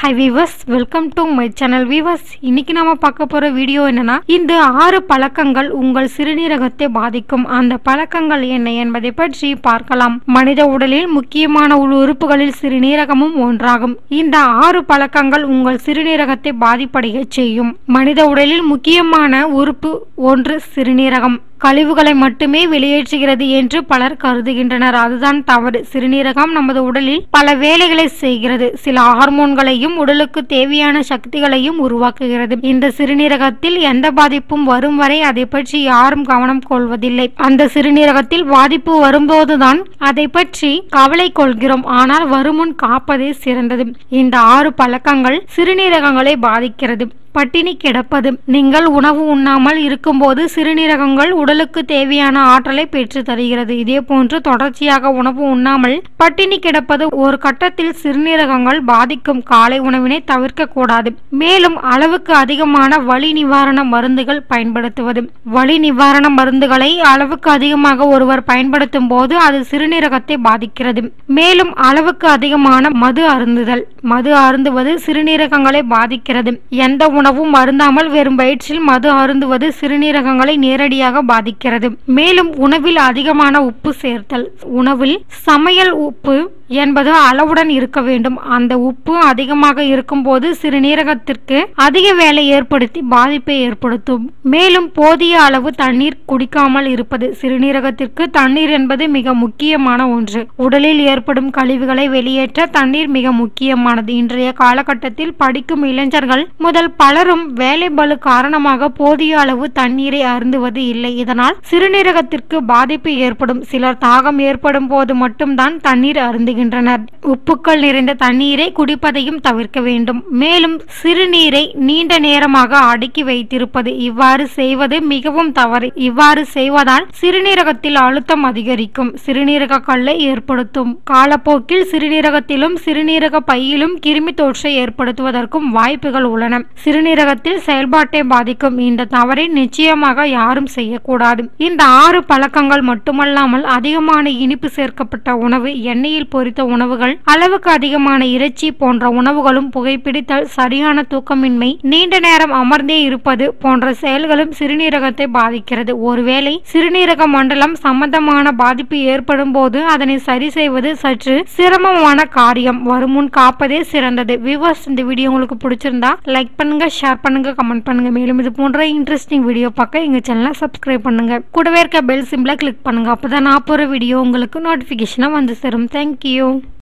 high viewers welcome to my channel viewers இன்னைக்கு நாம பார்க்க போற வீடியோ என்னன்னா இந்த ஆறு பழக்கங்கள் உங்கள் சிறுநீரகத்தை பாதிக்கும் அந்த பழக்கங்கள் என்ன என்பதை பற்றி பார்க்கலாம் மனித உடலில் முக்கியமான உள் உறுப்புகளில் சிறுநீரகமும் ஒன்றாகும் இந்த ஆறு பழக்கங்கள் உங்கள் சிறுநீரகத்தை பாதிப்படைய செய்யும் மனித உடலில் முக்கியமான உறுப்பு ஒன்று சிறுநீரகம் கழிவுகளை மட்டுமே வெளியேற்றுகிறது என்று பலர் கருதுகின்றனர் அதுதான் தவறு சிறுநீரகம் நமது உடலில் பல வேலைகளை செய்கிறது சில ஹார்மோன்களையும் உடலுக்கு தேவையான சக்திகளையும் உருவாக்குகிறது இந்த சிறுநீரகத்தில் எந்த பாதிப்பும் வரும் வரை அதை பற்றி யாரும் கவனம் கொள்வதில்லை அந்த சிறுநீரகத்தில் பாதிப்பு வரும்போதுதான் அதை பற்றி கவலை கொள்கிறோம் ஆனால் வருமுன் காப்பதே சிறந்தது இந்த ஆறு பழக்கங்கள் சிறுநீரகங்களை பாதிக்கிறது பட்டினி கிடப்பது நீங்கள் உணவு உண்ணாமல் இருக்கும்போது சிறுநீரகங்கள் உடலுக்கு தேவையான ஆற்றலை பெற்று தருகிறது இதே போன்று தொடர்ச்சியாக உணவு உண்ணாமல் பட்டினி கிடப்பது ஒரு கட்டத்தில் சிறுநீரகங்கள் பாதிக்கும் காலை உணவினை தவிர்க்க கூடாது மேலும் அளவுக்கு அதிகமான வலி நிவாரண மருந்துகள் பயன்படுத்துவது வலி நிவாரண மருந்துகளை அளவுக்கு அதிகமாக ஒருவர் பயன்படுத்தும் போது அது சிறுநீரகத்தை பாதிக்கிறது மேலும் அளவுக்கு அதிகமான மது அருந்துதல் மது அருந்துவது சிறுநீரகங்களை பாதிக்கிறது எந்த உணவும் அருந்தாமல் வெறும் வயிற்றில் மது அருந்துவது சிறுநீரகங்களை நேரடியாக பாதிக்கிறது மேலும் உணவில் அதிகமான உப்பு சேர்த்தல் உணவில் சமையல் உப்பு என்பது அளவுடன் இருக்க வேண்டும் அந்த உப்பு அதிகமாக இருக்கும்போது சிறுநீரகத்திற்கு அதிக வேலை ஏற்படுத்தி பாதிப்பை ஏற்படுத்தும் மேலும் போதிய அளவு தண்ணீர் குடிக்காமல் இருப்பது சிறுநீரகத்திற்கு தண்ணீர் என்பது மிக முக்கியமான ஒன்று உடலில் ஏற்படும் கழிவுகளை வெளியேற்ற தண்ணீர் மிக முக்கியமானது இன்றைய காலகட்டத்தில் படிக்கும் இளைஞர்கள் முதல் பலரும் வேலை பளு காரணமாக போதிய அளவு தண்ணீரை அருந்துவது இல்லை இதனால் சிறுநீரகத்திற்கு பாதிப்பு ஏற்படும் சிலர் தாகம் ஏற்படும் போது மட்டும்தான் தண்ணீர் அருந்துகின்றனர் உப்புக்கள் நிறைந்த தண்ணீரை குடிப்பதையும் தவிர்க்க வேண்டும் மேலும் சிறுநீரை நீண்ட நேரமாக அடுக்கி வைத்திருப்பது இவ்வாறு செய்வது மிகவும் தவறு இவ்வாறு செய்வதால் சிறுநீரகத்தில் அழுத்தம் அதிகரிக்கும் சிறுநீரக கல்லை ஏற்படுத்தும் காலப்போக்கில் சிறுநீரகத்திலும் சிறுநீரக பையிலும் கிருமி தொற்றை ஏற்படுத்துவதற்கும் வாய்ப்புகள் உள்ளன சிறுநீரகத்தில் செயல்பாட்டை பாதிக்கும் இந்த தவறை நிச்சயமாக யாரும் செய்யக்கூடாது இந்த ஆறு பழக்கங்கள் மட்டுமல்லாமல் அதிகமான இனிப்பு சேர்க்கப்பட்ட உணவு எண்ணெயில் பொரித்த உணவுகள் அளவுக்கு அதிகமான இறைச்சி போன்ற உணவுகளும் புகைப்பிடித்தல் சரியான தூக்கமின்மை நீண்ட நேரம் அமர்ந்தே இருப்பது போன்ற செயல்களும் சிறுநீரகத்தை பாதிக்கிறது ஒருவேளை சிறுநீரக மண்டலம் சம்பந்தமான பாதிப்பு ஏற்படும் போது அதனை சரி செய்வது சற்று சிரமமான காரியம் வருமுன் காப்பதே சிறந்தது வியூவர்ஸ் இந்த வீடியோ உங்களுக்கு பிடிச்சிருந்தா லைக் பண்ணுங்க ஷேர் பண்ணுங்க கமெண்ட் பண்ணுங்க மேலும் இது போன்ற இன்ட்ரெஸ்டிங் வீடியோ பார்க்க எங்க சேனலை சப்ஸ்கிரைப் பண்ணுங்க கூடவே இருக்க பெல் சிம்பிளை கிளிக் பண்ணுங்க அப்பதான் நான் போற வீடியோ உங்களுக்கு நோட்டிபிகேஷனா வந்து சேரும் தேங்க்யூ